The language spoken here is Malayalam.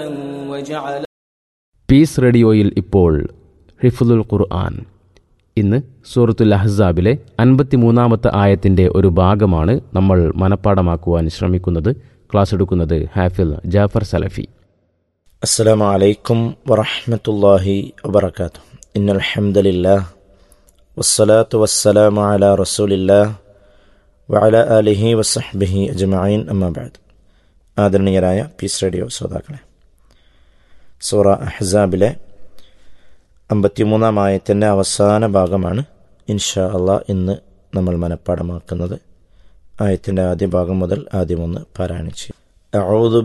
وجعل പീസ് റേഡിയോയിൽ ഇപ്പോൾ ഹിഫുദുൽ ഖുർആൻ ഇന്ന് സൂറത്തുൽ അഹ്സാബിലെ അൻപത്തിമൂന്നാമത്തെ ആയത്തിൻ്റെ ഒരു ഭാഗമാണ് നമ്മൾ മനഃപ്പാടമാക്കുവാൻ ശ്രമിക്കുന്നത് ക്ലാസ് എടുക്കുന്നത് ഹാഫിൽ ജാഫർ സലഫി السلام عليكم ورحمة الله وبركاته إن الحمد لله والصلاة والسلام على رسول الله وعلى آله وصحبه أجمعين أما بعد ആദരണീയരായ പീസ് റേഡിയോ ശ്രോതാക്കളെ സൂറ അഹ്സാബിലെ അമ്പത്തിമൂന്നാം ആയത്തിൻ്റെ അവസാന ഭാഗമാണ് ഇൻഷാ അള്ളാ ഇന്ന് നമ്മൾ മനഃപ്പാടമാക്കുന്നത് ആയത്തിൻ്റെ ആദ്യ ഭാഗം മുതൽ ആദ്യം ഒന്ന് പാരായണിച്ച് أعوذ